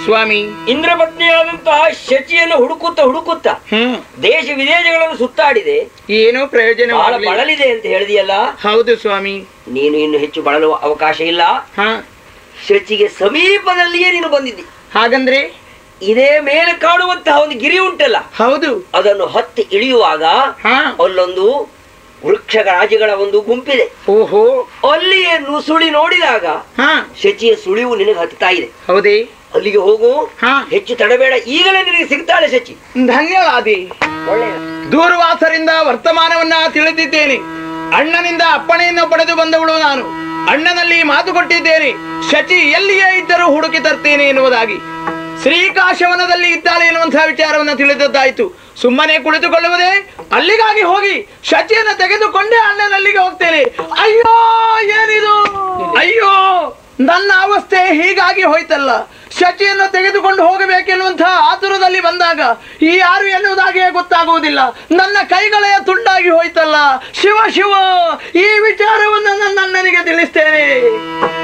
ಸ್ವಾಮಿ ಇಂದ್ರಪತ್ನಿಯಾದಂತಹ ಶಚಿಯನ್ನು ಹುಡುಕುತ್ತ ಹುಡುಕುತ್ತ ಹ್ಮ್ ದೇಶ ವಿದೇಶಗಳನ್ನು ಸುತ್ತಾಡಿದೆ ಏನೋ ಪ್ರಯೋಜನ ಬಹಳ ಬಳಲಿದೆ ಅಂತ ಹೇಳಿದೆಯಲ್ಲ ಹೌದು ಸ್ವಾಮಿ ನೀನು ಇನ್ನು ಹೆಚ್ಚು ಬಳಲುವ ಅವಕಾಶ ಇಲ್ಲ ಹಾ ಶಚಿಗೆ ಸಮೀಪದಲ್ಲಿಯೇ ನೀನು ಬಂದಿದ್ದಿ ಹಾಗಂದ್ರೆ ಇದೇ ಮೇಲೆ ಕಾಣುವಂತಹ ಒಂದು ಗಿರಿ ಉಂಟಲ್ಲ ಹೌದು ಅದನ್ನು ಹತ್ತಿ ಇಳಿಯುವಾಗ ಹಾ ಅಲ್ಲೊಂದು ವೃಕ್ಷ ರಾಜಿಗಳ ಒಂದು ಗುಂಪಿದೆ ಓಹೋ ಅಲ್ಲಿಯೇ ನುಸುಳಿ ನೋಡಿದಾಗ ಹಾ ಶಚಿಯ ಸುಳಿವು ನಿನಗೆ ಹತ್ತಾ ಇದೆ ಹೌದೇ ಅಲ್ಲಿಗೆ ಹೋಗು ಹಾ ಹೆಚ್ಚು ತಡಬೇಡ ಈಗಲೇ ನಿನಗೆ ಸಿಗ್ತಾಳೆ ಶಚಿ ಧನ್ಯವಾದಿ ಒಳ್ಳೆಯ ದೂರ್ವಾಸರಿಂದ ವರ್ತಮಾನವನ್ನ ತಿಳಿದಿದ್ದೇನೆ ಅಣ್ಣನಿಂದ ಅಪ್ಪಣೆಯನ್ನು ಪಡೆದು ಬಂದವಳು ನಾನು ಅಣ್ಣನಲ್ಲಿ ಮಾತು ಕೊಟ್ಟಿದ್ದೇನೆ ಶಚಿ ಎಲ್ಲಿಯೇ ಇದ್ದರೂ ಹುಡುಕಿ ತರ್ತೇನೆ ಎನ್ನುವುದಾಗಿ ಶ್ರೀಕಾಶವನದಲ್ಲಿ ಇದ್ದಾಳೆ ಎನ್ನುವಂತಹ ವಿಚಾರವನ್ನ ತಿಳಿದದ್ದಾಯ್ತು ಸುಮ್ಮನೆ ಕುಳಿತುಕೊಳ್ಳುವುದೇ ಅಲ್ಲಿಗಾಗಿ ಹೋಗಿ ಶಚಿಯನ್ನು ತೆಗೆದುಕೊಂಡೇ ಅಣ್ಣನಲ್ಲಿಗೆ ಹೋಗ್ತೇನೆ ಅಯ್ಯೋ ಏನಿದು ಅಯ್ಯೋ ನನ್ನ ಅವಸ್ಥೆ ಹೀಗಾಗಿ ಹೋಯ್ತಲ್ಲ ಶಚಿಯನ್ನು ತೆಗೆದುಕೊಂಡು ಹೋಗಬೇಕೆನ್ನುವಂತಹ ಆತುರದಲ್ಲಿ ಬಂದಾಗ ಈ ಯಾರು ಎನ್ನುವುದಾಗಿಯೇ ಗೊತ್ತಾಗುವುದಿಲ್ಲ ನನ್ನ ಕೈಗಳೇ ತುಂಡಾಗಿ ಹೋಯ್ತಲ್ಲ ಶಿವ ಶಿವ ಈ ವಿಚಾರವನ್ನು ನನ್ನ ಅಣ್ಣನಿಗೆ ತಿಳಿಸ್ತೇನೆ